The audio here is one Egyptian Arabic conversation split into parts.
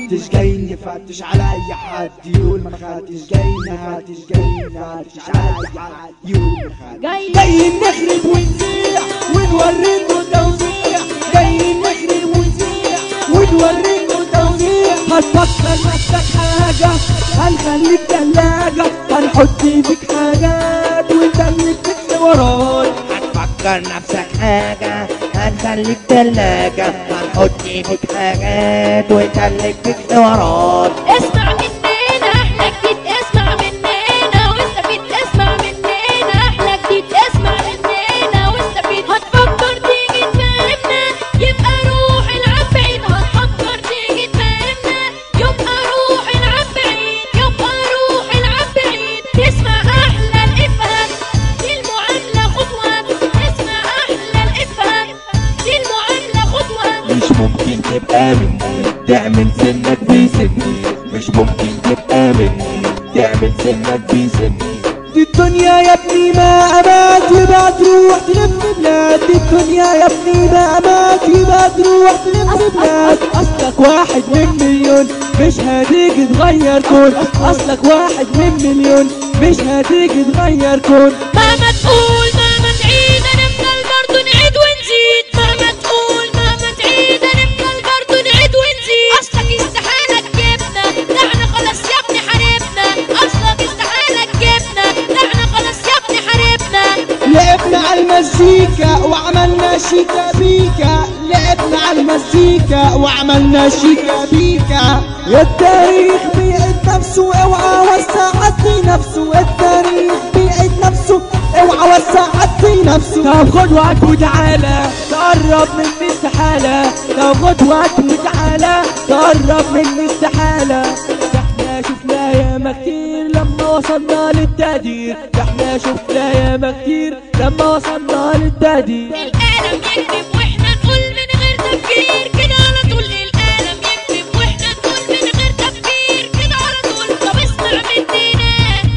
نفتش جاي نفتش على اي حد يقول ما خدتش جاي نفتش جاي نفتش على اي حد يقول ما خدتش جاي جاي نخرب ونزيع ونوريكوا توزيع جاي نخرب ونزيع ونوريكوا توزيع هتفكر نفسك حاجة هنخليك تلاجة هنحط فيك حاجات وانت اللي بتكسب وراك هتفكر نفسك حاجة هنخليك تلاجة هنحط فيك حاجات وانت اللي بتكسي وراك اسمع مننا احلى جديد اسمع مننا واستفيد اسمع مننا احلى جديد اسمع مننا واستفيد هتفكر تيجي تفهمنا يبقى روح العب بعيد هتفكر تيجي تفهمنا يبقى روح العب بعيد يبقى روح العب بعيد تسمع احلى الافهم دي المعامله خطوه تسمع احلى الافهم دي المعامله خطوه مش ممكن تبقى مني تعمل سنك بسني مش ممكن تبقى مني تعمل سنك بسني دي الدنيا يا ابني ما امات يبقى تروح تلف بلاد دي الدنيا يا ابني ما امات يبقى تروح تلف بلاد اصلك واحد من مليون مش هتيجي تغير كون اصلك واحد من مليون مش هتيجي تغير كون مهما تقول مهما تعيد هنفضل برضه نعيد ونزيد مهما تقول مهما تعيد هنفضل برضه نعيد ونزيد اصلك استحالة تجيبنا ده احنا خلاص يا ابني حاربنا اصلك استحالة تجيبنا ده احنا خلاص يا ابني حاربنا لعبنا على المزيكا وعملنا شيكا بيكا لعبنا على المزيكا وعملنا شيكا بيكا يا التاريخ بيعيد نفسه اوعى وسعت في نفسه التاريخ بيعيد نفسه اوعى وسعت في نفسه طب خد وقت وتعالى تقرب مني استحالة طب خد وقت وتعالى تقرب مني استحالة ده احنا شفنا ياما كتير لما وصلنا للتقدير ده احنا شفنا ياما كتير لما وصلنا للتقدير القلم يكتب واحنا نقول من غير تفكير كده على طول القلم يكتب واحنا نقول من غير تفكير كده على طول طب اسمع مننا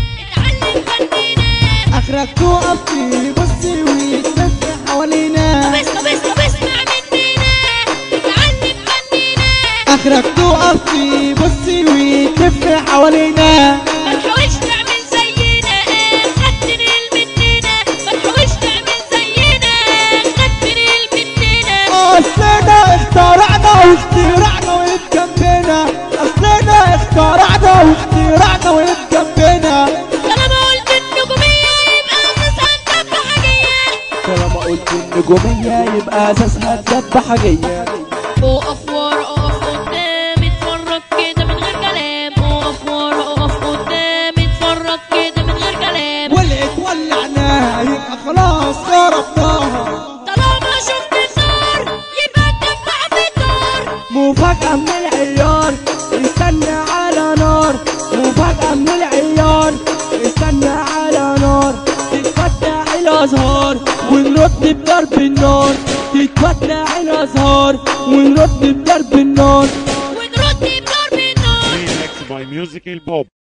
اتعلم فننا اخرك تقف تبص وتلف حوالينا طب اس- طب اس- طب اسمع مننا اتعلم فننا اخرك تقف تبص وتلف حوالينا ما تحاولش تعمل زينا خدت نيل مننا ما تحاولش تعمل زينا خدت نيل مننا اصلنا اخترعنا واخترعنا وقف جنبنا اصلنا اخترعنا واخترعنا وقف جنبنا طالما قلت النجومية يبقى اساسها ندب حاجية طالما قلت النجومية يبقى اساسها الدبحجية اقف ورا اقف قدام اتفرج كده من غير كلام اقف ورا اقف قدام اتفرج كده من غير كلام ولعت ولعناها يبقى خلاص ضربناها طالما شفت النار يبقى الدفع في الدار مفاجأة من العيار استنى على نار مفاجأة من العيار استنى على نار تتفتح الأزهار ونرد بضرب النار تتفتح الأزهار ونرد بضرب النار ونرد بضرب النار Remixed by Musical Bob.